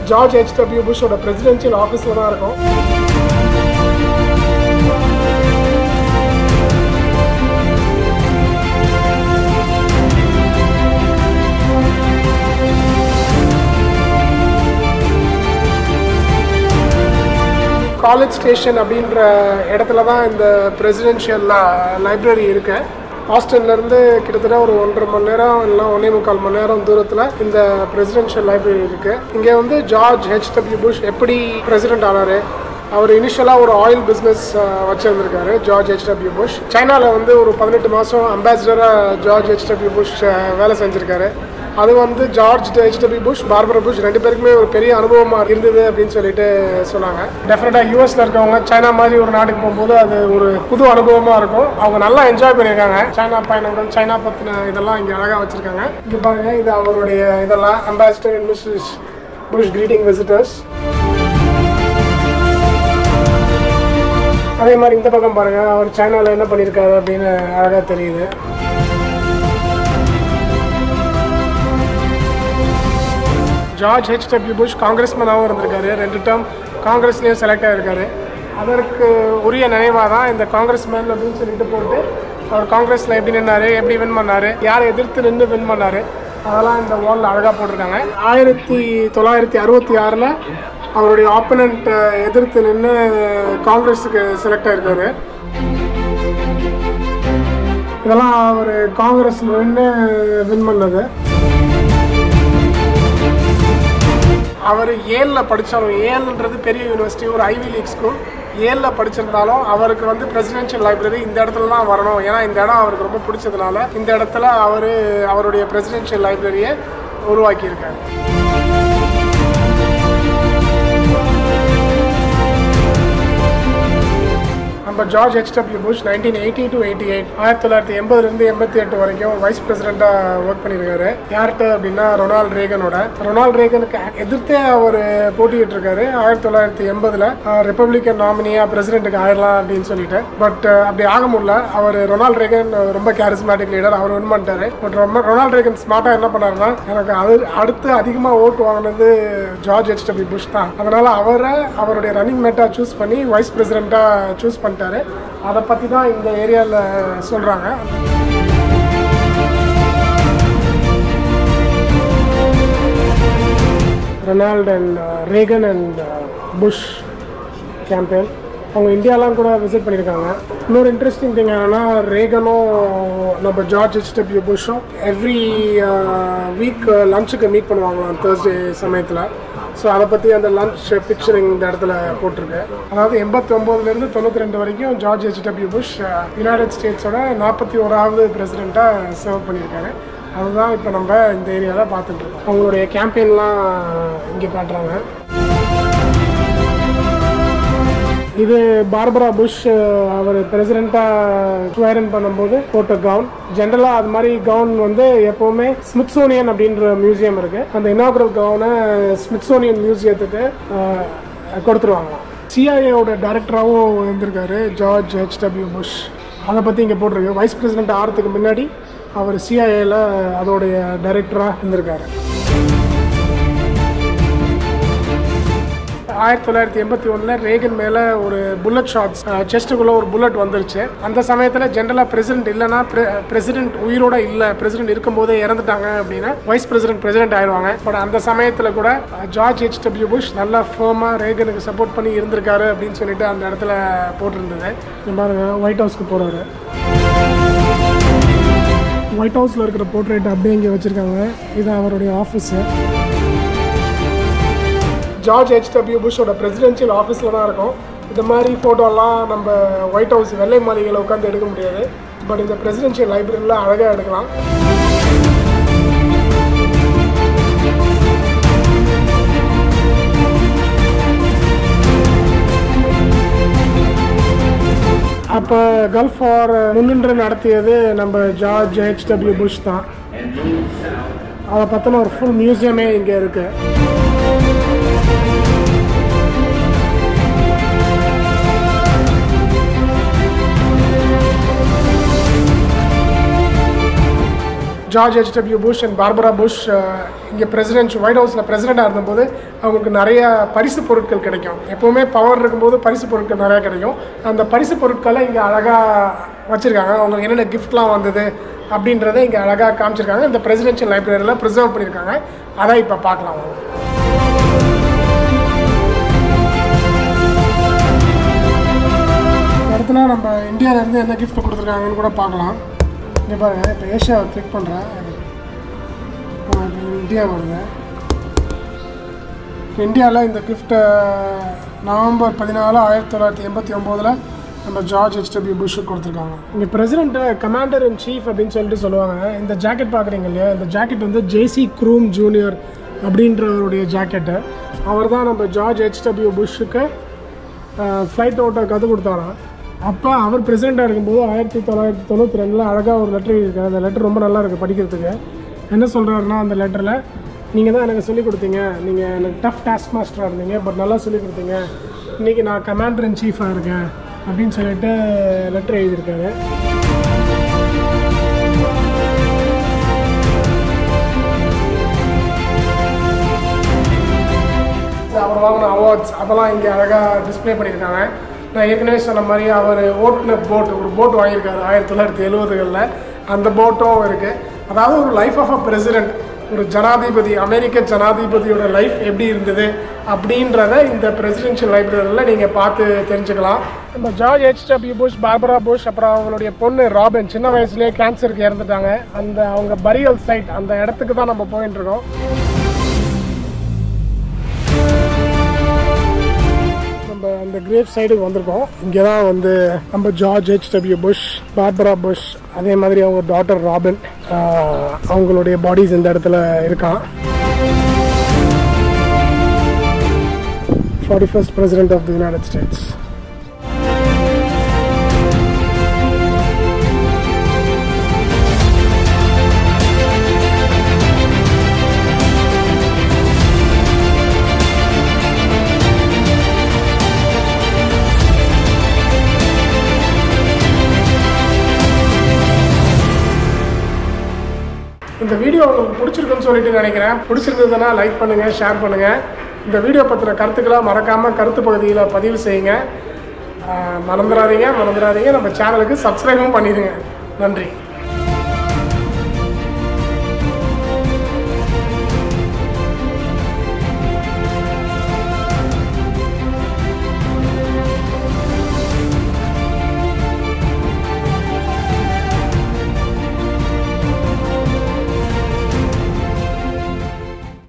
George H W புஷோட presidential ஆஃபீஸில் தான் இருக்கோம் காலேஜ் ஸ்டேஷன் அப்படின்ற இடத்துல தான் இந்த பிரசிடென்ஷியல் லைப்ரரி இருக்கு ஹாஸ்டல்லேருந்து கிட்டத்தட்ட ஒரு ஒன்றரை மணி நேரம் இல்லை ஒன்றே முக்கால் மணி நேரம் தூரத்தில் இந்த பிரசிடென்ஷியல் லைப்ரரி இருக்குது இங்கே வந்து ஜார்ஜ் ஹெச் டபிள்யூ புஷ் எப்படி பிரசிடென்ட் ஆனார் அவர் இனிஷியலாக ஒரு ஆயில் பிஸ்னஸ் வச்சுருந்துருக்காரு ஜார்ஜ் ஹெச் டபிள்யூ புஷ் சைனாவில் வந்து ஒரு பதினெட்டு மாதம் அம்பாசிடராக ஜார்ஜ் ஹெச் டபிள்யூ புஷ் வேலை செஞ்சுருக்காரு அது வந்து George H W Bush Barbara Bush ரெண்டு பேருக்குமே ஒரு பெரிய அனுபவமாக இருந்தது அப்படின்னு சொல்லிட்டு சொன்னாங்க டெஃபினட்டாக யூஎஸில் இருக்கவங்க சைனா மாதிரி ஒரு நாட்டுக்கு போகும்போது அது ஒரு புது அனுபவமாக இருக்கும் அவங்க நல்லா என்ஜாய் பண்ணியிருக்காங்க சைனா பயணங்கள் சைனா பற்றின இதெல்லாம் இங்கே அழகாக வச்சுருக்காங்க இங்கே பாருங்க இது அவருடைய இதெல்லாம் ambassador and Mrs Bush greeting visitors அதே மாதிரி இந்த பக்கம் பாருங்க அவர் சைனாவில் என்ன பண்ணியிருக்காரு அப்படின்னு அழகாக தெரியுது ஜார்ஜ் ஹெச் டபிள்யூ புஷ் காங்கிரஸ்மேனாகவும் இருந்திருக்காரு ரெண்டு டேர்ம் காங்கிரஸ்லேயும் செலக்ட் ஆகிருக்காரு அதற்கு உரிய நினைவாக தான் இந்த காங்கிரஸ்மேன் அப்படின்னு சொல்லிட்டு போட்டு அவர் காங்கிரஸில் எப்படி நின்னாரு எப்படி வின் பண்ணாரு யாரை எதிர்த்து நின்று வின் பண்ணாரு அதெல்லாம் இந்த வாலில் அழகாக போட்டிருக்காங்க ஆயிரத்தி தொள்ளாயிரத்தி அறுபத்தி ஆறில் அவருடைய ஆப்பனண்ட் எதிர்த்து நின்று காங்கிரஸுக்கு செலக்ட் ஆயிருக்காரு இதெல்லாம் அவர் காங்கிரஸில் நின்று வின் பண்ணது அவர் ஏலில் படித்தாலும் ஏல்ன்றது பெரிய யூனிவர்சிட்டி ஒரு ஐவி லீக் ஸ்கூல் ஏலில் படிச்சிருந்தாலும் அவருக்கு வந்து பிரசிடென்ஷியல் லைப்ரரி இந்த இடத்துல தான் வரணும் ஏன்னா இந்த இடம் அவருக்கு ரொம்ப பிடிச்சதுனால இந்த இடத்துல அவர் அவருடைய பிரசிடென்ஷியல் லைப்ரரியை உருவாக்கியிருக்காரு நம்ம George H W Bush nineteen eighty to eighty eight ஆயிரத்தி தொள்ளாயிரத்தி எண்பதுலேருந்து எண்பத்தி எட்டு வரைக்கும் வைஸ் பிரசிடெண்ட்டாக ஒர்க் பண்ணியிருக்காரு யார்கிட்ட அப்படின்னா ரொனால்ட் ரேகனோட ரொனால்ட் ரேகனுக்கு எதிர்த்தே அவர் போட்டிட்டு இருக்காரு ஆயிரத்தி தொள்ளாயிரத்தி எண்பதில் ரிப்பப்ளிக்கன் நாமினியாக பிரசிடென்ட்டுக்கு ஆயிடலாம் அப்படின்னு சொல்லிட்டு பட் அப்படி ஆக முடியல அவர் ரொனால்ட் ரேகன் ரொம்ப கேரிஸ்மேட்டிக் லீடர் அவர் வின் பண்ணிட்டாரு பட் ரொம்ப ரொனால்ட் ரேகன் ஸ்மார்ட்டாக என்ன பண்ணாருன்னா எனக்கு அது அடுத்து அதிகமாக ஓட்டு வாங்கினது ஜார்ஜ் ஹெச் டபிள்யூ புஷ் தான் அதனால அவரை அவருடைய ரன்னிங் மேட்டாக சூஸ் பண்ணி வைஸ் பிரசிடெண்ட்டாக சூஸ் பண்ணிட்டாரு அதை பற்றி தான் இந்த ஏரியாவில் சொல்கிறாங்க Ronald and Reagan and Bush campaign அவங்க இந்தியாலாம் கூட விசிட் பண்ணியிருக்காங்க இன்னொரு இன்ட்ரெஸ்டிங் திங் என்னன்னா ரேகனும் நம்ம ஜார்ஜ் ஹெச் டபிள்யூ புஷ்ஷும் எவ்ரி வீக் லஞ்சுக்கு மீட் பண்ணுவாங்களாம் தேர்ஸ்டே சமயத்தில் ஸோ அதை பற்றி அந்த லஞ்ச் பிக்சரிங் இந்த இடத்துல போட்டிருக்கு அதாவது எண்பத்தி ஒம்போதுலேருந்து தொண்ணூற்றி ரெண்டு வரைக்கும் George H W Bush United ஸ்டேட்ஸோட நாற்பத்தி ஓராவது பிரசிடெண்ட்டாக சர்வ் பண்ணியிருக்காரு அதுதான் இப்போ நம்ம இந்த ஏரியாவில் பார்த்துட்டு இருக்கோம் அவங்களுடைய கேம்பெயின்லாம் இங்கே காட்டுறாங்க இது பார்பரா புஷ் அவர் பிரசிடெண்ட்டாக ஸ்வேரன் பண்ணும்போது போட்ட கவுன் ஜென்ரலாக அது மாதிரி கவுன் வந்து எப்போவுமே ஸ்மித்சோனியன் அப்படின்ற மியூசியம் இருக்கு அந்த இனாகுரல் கவுனை ஸ்மித்சோனியன் மியூசியத்துக்கு அஹ், கொடுத்துருவாங்களாம் சிஐஏவோட டைரக்டராகவும் இருந்திருக்காரு ஜார்ஜ் ஹெச் டபிள்யூ புஷ் அதை பற்றி இங்கே போட்டிருக்கு வைஸ் பிரசிடென்ட் ஆகிறதுக்கு முன்னாடி அவர் சிஐஏல அதோடைய டைரக்டராக இருந்திருக்காரு ஆயிரத்தி தொள்ளாயிரத்தி எண்பத்தி ஒன்றில் ரேகன் மேலே ஒரு புல்லட் ஷாட்ஸ் செஸ்ட்டுக்குள்ளே ஒரு புல்லட் வந்துருச்சு அந்த சமயத்தில் ஜென்ரலாக பிரசிடென்ட் இல்லைன்னா பிரசிடென்ட் உயிரோட இல்லை பிரசிடென்ட் இருக்கும்போதே இறந்துட்டாங்க அப்படின்னா வைஸ் பிரசிடென்ட் பிரசிடென்ட் ஆயிடுவாங்க பட் அந்த சமயத்தில் கூட ஜார்ஜ் ஹெச் டபிள்யூ புஷ் நல்லா ஃபேமாக ரேகனுக்கு சப்போர்ட் பண்ணி இருந்திருக்காரு அப்படின்னு சொல்லிட்டு அந்த இடத்துல போட்டிருந்தது இங்க பாருங்க ஒயிட் ஹவுஸ்க்கு போகிறாரு ஒயிட் ஹவுஸில் இருக்கிற போர்ட்ரேட் அப்படியே இங்கே வச்சுருக்காங்க இது அவருடைய ஆஃபீஸு ஜார்ஜ் ஹெச் டபிள்யூ புஷோட பிரசிடென்ஷியல் ஆஃபீஸில் தான் இருக்கும் இந்த மாதிரி ஃபோட்டோலாம் நம்ம ஒயிட் ஹவுஸ் வெள்ளை மாளிகையில் உட்காந்து எடுக்க முடியாது பட் இந்த பிரசிடென்ஷியல் லைப்ரரியில் அழகாக எடுக்கலாம் அப்போ கல்ஃப் வார் முன்னின்று நடத்தியது நம்ம ஜார்ஜ் ஹெச் டபிள்யூ புஷ் தான் அதை பற்றின ஒரு ஃபுல் மியூசியமே இங்கே இருக்குது George HW Bush and Barbara Bush இங்கே பிரசிடென்ட் ஒயிட் ஹவுஸில் பிரசிடெண்ட்டாக இருந்தபோது அவங்களுக்கு நிறைய பரிசு பொருட்கள் கிடைக்கும் எப்போவுமே பவர் இருக்கும்போது பரிசு பொருட்கள் நிறையா கிடைக்கும் அந்த பரிசு பொருட்களை இங்கே அழகாக வச்சுருக்காங்க அவங்களுக்கு என்னென்ன கிஃப்ட்லாம் வந்தது அப்படின்றத இங்கே அழகாக காமிச்சிருக்காங்க இந்த பிரசிடென்ஷியல் லைப்ரரியில் ப்ரிசர்வ் பண்ணியிருக்காங்க அதை இப்போ பார்க்கலாம் வாங்க அடுத்தனா நம்ம இந்தியாவிலேருந்து என்ன gift கொடுத்துருக்காங்கன்னு கூட பார்க்கலாம் இங்கே பாருங்கள் இப்போ ஏஷியாவை கிளிக் பண்ணுறேன் இப்போ இந்தியா வருது இப்போ இந்தியாவில் இந்த கிஃப்ட்டை நவம்பர் பதினாலு ஆயிரத்தி தொள்ளாயிரத்தி எண்பத்தி ஒம்போதில் நம்ம ஜார்ஜ் ஹெச்டபிள்யூ புஷ்ஷுக்கு கொடுத்துருக்காங்க இங்கே பிரசிடென்ட்டை கமாண்டர் இன் சீஃப் அப்படின்னு சொல்லிட்டு சொல்லுவாங்க இந்த ஜாக்கெட் பார்க்குறீங்க இல்லையா இந்த ஜாக்கெட் வந்து ஜேசி க்ரூம் ஜூனியர் அப்படின்றவருடைய ஜாக்கெட்டு அவர் தான் நம்ம ஜார்ஜ் ஹெச்டபிள்யூ புஷ்ஷுக்கு ஃப்ளைட் ஓட்ட கற்றுக் கொடுத்தாராம் அப்போ அவர் பிரசிடெண்ட்டாக இருக்கும்போது ஆயிரத்தி தொள்ளாயிரத்தி தொண்ணூற்றி ரெண்டில் அழகாக ஒரு லெட்டர் எழுதியிருக்காரு அந்த லெட்டர் ரொம்ப நல்லா இருக்குது படிக்கிறதுக்கு என்ன சொல்கிறாருன்னா அந்த லெட்டரில் நீங்கள் தான் எனக்கு சொல்லிக் கொடுத்தீங்க நீங்கள் எனக்கு டஃப் டாஸ்க் மாஸ்டராக இருந்தீங்க பட் நல்லா சொல்லிக் கொடுத்தீங்க இன்றைக்கி நான் கமாண்டர் இன் சீஃபாக இருக்கேன் அப்படின்னு சொல்லிட்டு லெட்டர் எழுதியிருக்காரு அவர் வாங்கின அவார்ட்ஸ் அதெல்லாம் இங்கே அழகாக டிஸ்ப்ளே பண்ணியிருக்காங்க நான் ஏற்கனவே சொன்ன மாதிரி அவர் ஓட்டுன போட் ஒரு போட் வாங்கியிருக்காரு ஆயிரத்தி தொள்ளாயிரத்தி எழுபதுகளில் அந்த போட்டும் இருக்குது அதாவது ஒரு லைஃப் ஆஃப் அ பிரசிடென்ட் ஒரு ஜனாதிபதி அமெரிக்க ஜனாதிபதியோட லைஃப் எப்படி இருந்தது அப்படின்றத இந்த பிரசிடென்ஷியல் லைப்ரரியில் நீங்கள் பார்த்து தெரிஞ்சுக்கலாம் நம்ம George HW Bush Barbara Bush அப்புறம் அவங்களுடைய பொண்ணு ராபின் சின்ன வயசுலேயே கேன்சருக்கு இறந்துட்டாங்க அந்த அவங்க பரியல் சைட் அந்த இடத்துக்கு தான் நம்ம போயிட்டு இருக்கோம் நம்ம அந்த கிரேவ் சைடுக்கு வந்திருக்கோம் இங்கே தான் வந்து நம்ம George H W Bush Barbara Bush அதே மாதிரி அவங்க டாட்டர் ராபின் ஆஹ், அவங்களுடைய பாடிஸ் இந்த இடத்துல இருக்கான் forty first president of the United States இந்த வீடியோ உங்களுக்கு பிடிச்சிருக்குன்னு சொல்லிட்டு நினைக்கிறேன் பிடிச்சிருந்ததுன்னா லைக் பண்ணுங்கள் ஷேர் பண்ணுங்கள் இந்த வீடியோ பற்றின கருத்துக்களை மறக்காமல் கருத்து பகுதியில் பதிவு செய்யுங்க ஆஹ் மறந்துடாதீங்க மறந்துடாதீங்க நம்ம சேனலுக்கு சப்ஸ்கிரைபும் பண்ணிடுங்க நன்றி